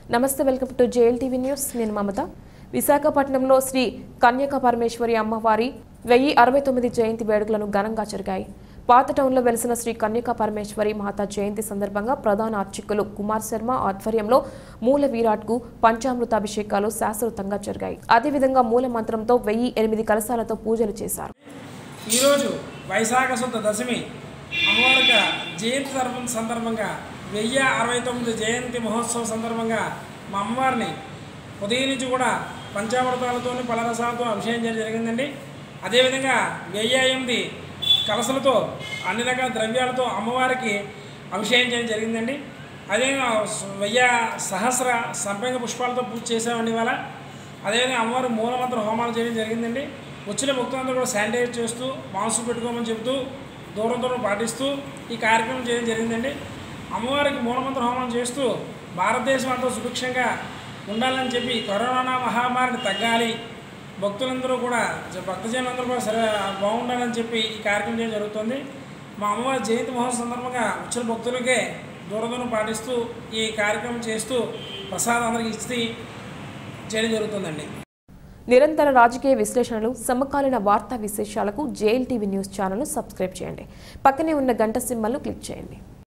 నమస్తే welcome to JL TV news నేను మమత విశాఖపట్నంలో శ్రీ కన్యక పరమేశ్వరి అమ్మవారి వెయ్యి అరవై తొమ్మిది జయంతి వేడుకలను ఘనంగా జరిగాయి పాత టౌన్లో వెలిసిన శ్రీ కన్యక పరమేశ్వరి మాతా జయంతి సందర్భంగా ప్రధాన అర్చకులు కుమార్ శర్మ ఆధ్వర్యంలో మూల విరాట్కు పంచామృతాభిషేకాలు శాస్త్రోక్తంగా జరిగాయి అదేవిధంగా మూల మంత్రంతో వెయ్యి ఎనిమిది కలశాలతో పూజలు చేశారు ఈరోజు వైశాఖ శుద్ధ దశమి అమ్మవారిక జయంతి తరఫున సందర్భంగా వెయ్యి అరవై తొమ్మిది జయంతి మహోత్సవం సందర్భంగా మా అమ్మవారిని ఉదయం నుంచి కూడా పంచామృతాలతో పలరసాలతో అభిషేకం చేయడం జరిగిందండి అదేవిధంగా వెయ్యి ఎనిమిది కలసలతో అన్ని రకాల ద్రవ్యాలతో అమ్మవారికి అభిషేకం చేయడం జరిగిందండి అదేవిధంగా వెయ్యి సహస్ర సంపంగ పుష్పాలతో పూజ చేసామండి ఇవాళ అదేవిధంగా అమ్మవారి మూలమంత్ర హోమాలు చేయడం జరిగిందండి వచ్చిన భక్తులందరూ కూడా శానిటైజ్ చేస్తూ మాస్క్ పెట్టుకోమని చెబుతూ దూరం దూరం పాటిస్తూ ఈ కార్యక్రమం చేయడం జరిగిందండి అమ్మవారికి మూలమంత్ర హోమం చేస్తూ భారతదేశం అంతా సుభిక్షంగా ఉండాలని చెప్పి కరోనా మహమ్మారిని తగ్గాలి భక్తులందరూ కూడా జ- భక్తజనులందరూ కూడా సరే బాగుండాలని చెప్పి ఈ కార్యక్రమం చేయడం జరుగుతుంది మా అమ్మవారి జయంతి మహోత్సవం సందర్భంగా వచ్చిన భక్తులకే దూరం దూరం పాటిస్తూ ఈ కార్యక్రమం చేస్తూ ప్రసాదం అందరికి ఇచ్చి చేయడం జరుగుతుందండి నిరంతర రాజకీయ విశ్లేషణలు సమకాలీన వార్తా విశేషాలకు జేఎల్ టీవీ న్యూస్ ఛానల్ను సబ్స్క్రైబ్ చేయండి పక్కనే ఉన్న గంట సింబల్ను క్లిక్ చేయండి